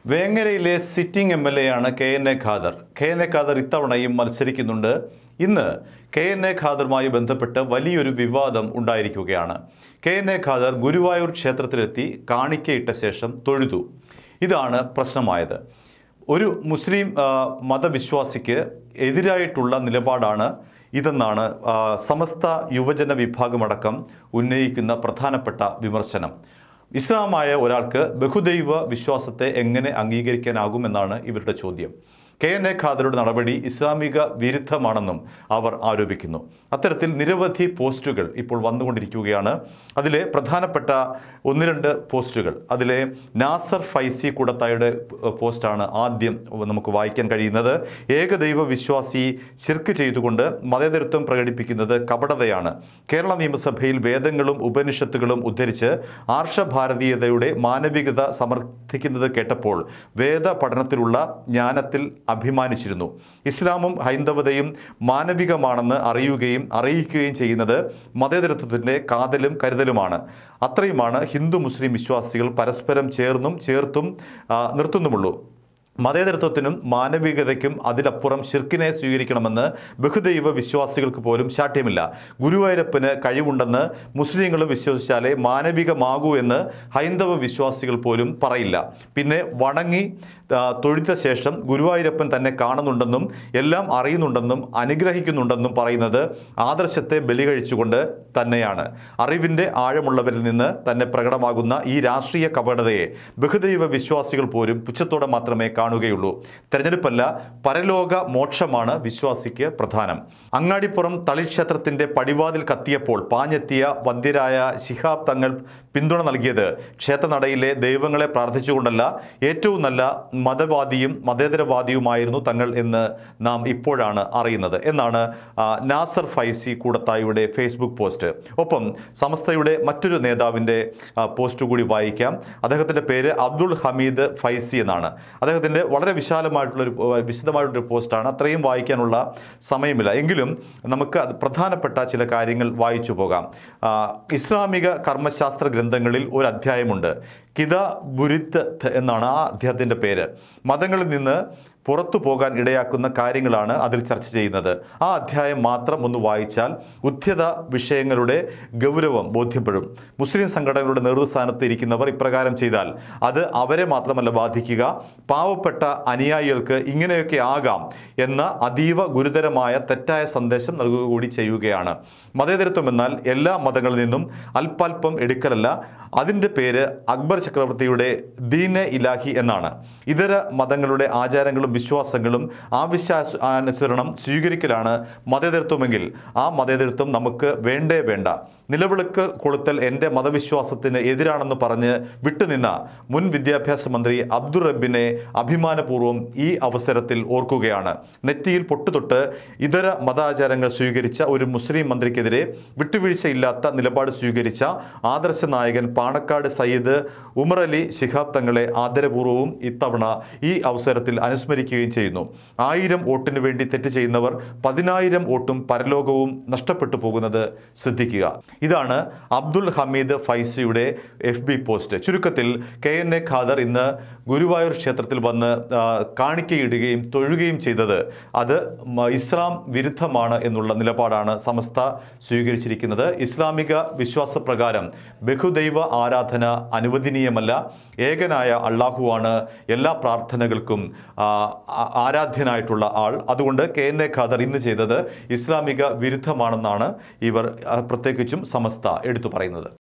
വേങ്ങരയിലെ sitting M L A ആണ് K N A Khader K N A Khader ഇത്തവണയും മത്സരിക്കുന്നുണ്ട് ഇന്ന് കെ എൻ എ ഖാദറുമായി ബന്ധപ്പെട്ട് വലിയൊരു വിവാദം ഉണ്ടായിരിക്കുകയാണ് K N A Khader Guruvayur ക്ഷേത്രത്തിലെത്തി കാണിക്കയിട്ട ശേഷം തൊഴുതു ഇതാണ് പ്രശ്നമായത് ഒരു മുസ്ലിം ആ, മതവിശ്വാസിക്ക് എതിരായിട്ടുള്ള നിലപാടാണ് ഇതെന്നാണ് ആ, സമസ്ത യുവജന വിഭാഗമടക്കം ഉന്നയിക്കുന്ന പ്രധാനപ്പെട്ട വിമർശനം ഇസ്ലാമായ ഒരാൾക്ക് ബഹുദൈവ വിശ്വാസത്തെ എങ്ങനെ അംഗീകരിക്കാനാകുമെന്നാണ് ഇവരുടെ ചോദ്യം കെ എൻ എ ഖാദറുടെ നടപടി ഇസ്ലാമിക വിരുദ്ധമാണെന്നും അവർ ആരോപിക്കുന്നു അത്തരത്തിൽ നിരവധി പോസ്റ്റുകൾ ഇപ്പോൾ വന്നുകൊണ്ടിരിക്കുകയാണ് അതിലെ പ്രധാനപ്പെട്ട ഒന്ന് രണ്ട് പോസ്റ്റുകൾ അതിലെ നാസർ ഫൈസി കൂടത്തായുടെ പോസ്റ്റാണ് ആദ്യം നമുക്ക് വായിക്കാൻ കഴിയുന്നത് ഏകദൈവ വിശ്വാസി ശിർക്ക് ചെയ്തുകൊണ്ട് മതേതരത്വം പ്രകടിപ്പിക്കുന്നത് കപടതയാണ് കേരള നിയമസഭയിൽ വേദങ്ങളും ഉപനിഷത്തുകളും ഉദ്ധരിച്ച് ആർഷഭാരതീയതയുടെ മാനവികത സമർത്ഥിക്കുന്നത് കേട്ടപ്പോൾ വേദ പഠനത്തിലുള്ള ജ്ഞാനത്തിൽ അഭിമാനിച്ചിരുന്നു ഇസ്ലാമും ഹൈന്ദവതയും മാനവികമാണെന്ന് അറിയുകയും അറിയിക്കുകയും ചെയ്യുന്നത് മതേതരത്വത്തിൻ്റെ കാതലും കരുതലുമാണ് അത്രയുമാണ് ഹിന്ദു മുസ്ലിം വിശ്വാസികൾ പരസ്പരം ചേർന്നും ചേർത്തും ആ, നിർത്തുന്നുമുള്ളൂ മതേതരത്വത്തിനും മാനവികതയ്ക്കും അതിലപ്പുറം ഷിർക്കിനെ സ്വീകരിക്കണമെന്ന് ബഹുദൈവ വിശ്വാസികൾക്ക് പോലും ശാഠ്യമില്ല ഗുരുവായൂരപ്പന് കഴിവുണ്ടെന്ന് മുസ്ലിങ്ങളും വിശ്വസിച്ചാലേ മാനവികമാകൂ എന്ന് ഹൈന്ദവ വിശ്വാസികൾ പോലും പറയില്ല പിന്നെ വണങ്ങി ആ, തൊഴുത ശേഷം ഗുരുവായൂരപ്പൻ തന്നെ കാണുന്നുണ്ടെന്നും എല്ലാം അറിയുന്നുണ്ടെന്നും അനുഗ്രഹിക്കുന്നുണ്ടെന്നും പറയുന്നത് ആദർശത്തെ ബലികഴിച്ചുകൊണ്ട് തന്നെയാണ് അറിവിൻ്റെ ആഴമുള്ളവരിൽ നിന്ന് തന്നെ പ്രകടമാകുന്ന ഈ രാഷ്ട്രീയ കപടതയെ ബഹുദൈവ വിശ്വാസികൾ പോലും പുച്ഛത്തോടെ മാത്രമേ കാണുകയുള്ളൂ തെരഞ്ഞെടുപ്പല്ല പരലോക മോക്ഷമാണ് വിശ്വാസിക്ക് പ്രധാനം അങ്ങാടിപ്പുറം തളിക്ഷേത്രത്തിന്റെ പടിവാതിൽ കത്തിയപ്പോൾ പാഞ്ഞെത്തിയ വന്ധ്യരായ ശിഹാബ് തങ്ങൾ പിന്തുണ നൽകിയത് ക്ഷേത്രനടയിലെ ദൈവങ്ങളെ പ്രാർത്ഥിച്ചുകൊണ്ടല്ല ഏറ്റവും നല്ല മതവാദിയും മതേതരവാദിയുമായിരുന്നു തങ്ങൾ എന്ന് നാം ഇപ്പോഴാണ് അറിയുന്നത് എന്നാണ് ആ, നാസർ ഫൈസി കൂടത്തായിയുടെ ഫേസ്ബുക്ക് പോസ്റ്റ് ഒപ്പം സമസ്തയുടെ മറ്റൊരു നേതാവിൻ്റെ ആ, പോസ്റ്റ് കൂടി വായിക്കാം അദ്ദേഹത്തിൻ്റെ പേര് അബ്ദുൾ ഹമീദ് ഫൈസി എന്നാണ് അദ്ദേഹത്തിൻ്റെ വളരെ വിശാലമായിട്ടുള്ളൊരു ആ, വിശദമായിട്ടുള്ളൊരു പോസ്റ്റാണ് അത്രയും വായിക്കാനുള്ള സമയമില്ല എങ്കിലും നമുക്ക് അത് പ്രധാനപ്പെട്ട ചില കാര്യങ്ങൾ വായിച്ചു പോകാം ആ, ഇസ്ലാമിക കർമ്മശാസ്ത്ര ഗ്രന്ഥങ്ങളിൽ ഒരു അധ്യായമുണ്ട് കിത ബുരിത്ത് എന്നാണ് ആ അധ്യായത്തിൻ്റെ പേര് മതങ്ങളിൽ നിന്ന് പുറത്തു പോകാൻ ഇടയാക്കുന്ന കാര്യങ്ങളാണ് അതിൽ ചർച്ച ചെയ്യുന്നത് ആ അധ്യായം മാത്രം ഒന്ന് വായിച്ചാൽ ഉദ്ധ്യത വിഷയങ്ങളുടെ ഗൗരവം ബോധ്യപ്പെടും മുസ്ലിം സംഘടനകളുടെ നേതൃസ്ഥാനത്ത് ഇരിക്കുന്നവർ ഇപ്രകാരം ചെയ്താൽ അത് അവരെ മാത്രമല്ല ബാധിക്കുക പാവപ്പെട്ട അനുയായികൾക്ക് ഇങ്ങനെയൊക്കെ ആകാം എന്ന അതീവ ഗുരുതരമായ തെറ്റായ സന്ദേശം നൽകുക കൂടി ചെയ്യുകയാണ് മതേതരത്വം എന്നാൽ എല്ലാ മതങ്ങളിൽ നിന്നും അല്പാൽപം എടുക്കലല്ല അതിൻ്റെ പേര് അക്ബർ ചക്രവർത്തിയുടെ ദീനെ ഇലാഹി എന്നാണ് ഇതര മതങ്ങളുടെ ആചാരങ്ങളും വിശ്വാസങ്ങളും ആവശ്യാനുസരണം സ്വീകരിക്കലാണ് മതേതരത്വമെങ്കിൽ ആ മതേതരത്വം നമുക്ക് വേണ്ടേ വേണ്ട നിലവിളക്ക് കൊളുത്തൽ എൻ്റെ മതവിശ്വാസത്തിന് എതിരാണെന്ന് പറഞ്ഞ് വിട്ടുനിന്ന മുൻ വിദ്യാഭ്യാസ മന്ത്രി അബ്ദുൾ റബ്ബിനെ അഭിമാനപൂർവ്വം ഈ അവസരത്തിൽ ഓർക്കുകയാണ് നെറ്റിയിൽ പൊട്ടുതൊട്ട് ഇതര മതാചാരങ്ങൾ സ്വീകരിച്ച ഒരു മുസ്ലിം മന്ത്രിക്കെതിരെ വിട്ടുവീഴ്ചയില്ലാത്ത നിലപാട് സ്വീകരിച്ച ആദർശ നായകൻ പാണക്കാട് സയ്യിദ് ഉമർ അലി ശിഹാബ് തങ്ങളെ ആദരപൂർവ്വവും ഇത്തവണ ഈ അവസരത്തിൽ അനുസ്മരിക്കുകയും ചെയ്യുന്നു ആയിരം വോട്ടിന് വേണ്ടി തെറ്റ് ചെയ്യുന്നവർ പതിനായിരം വോട്ടും പരലോകവും നഷ്ടപ്പെട്ടു പോകുന്നത് ശ്രദ്ധിക്കുക ഇതാണ് അബ്ദുൾ ഹമീദ് ഫൈസിയുടെ എഫ് ബി പോസ്റ്റ് ചുരുക്കത്തിൽ കെ എൻ എ ഖാദർ ഇന്ന് ഗുരുവായൂർ ക്ഷേത്രത്തിൽ വന്ന് ആ, കാണിക്കയിടുകയും തൊഴുകയും ചെയ്തത് അത് മ- ഇസ്ലാം വിരുദ്ധമാണ് എന്നുള്ള നിലപാടാണ് സമസ്ത സ്വീകരിച്ചിരിക്കുന്നത് ഇസ്ലാമിക വിശ്വാസപ്രകാരം ബഹുദൈവ ആരാധന അനുവദനീയമല്ല ഏകനായ അള്ളാഹുവാണ് എല്ലാ പ്രാർത്ഥനകൾക്കും ആ, ആ- ആരാധ്യനായിട്ടുള്ള ആൾ അതുകൊണ്ട് കെ എൻ എ ഖാദർ ഇന്ന് ചെയ്തത് ഇസ്ലാമിക വിരുദ്ധമാണെന്നാണ് ഇവർ ആ, പ്രത്യേകിച്ചും സമസ്ത എടുത്തു പറയുന്നത്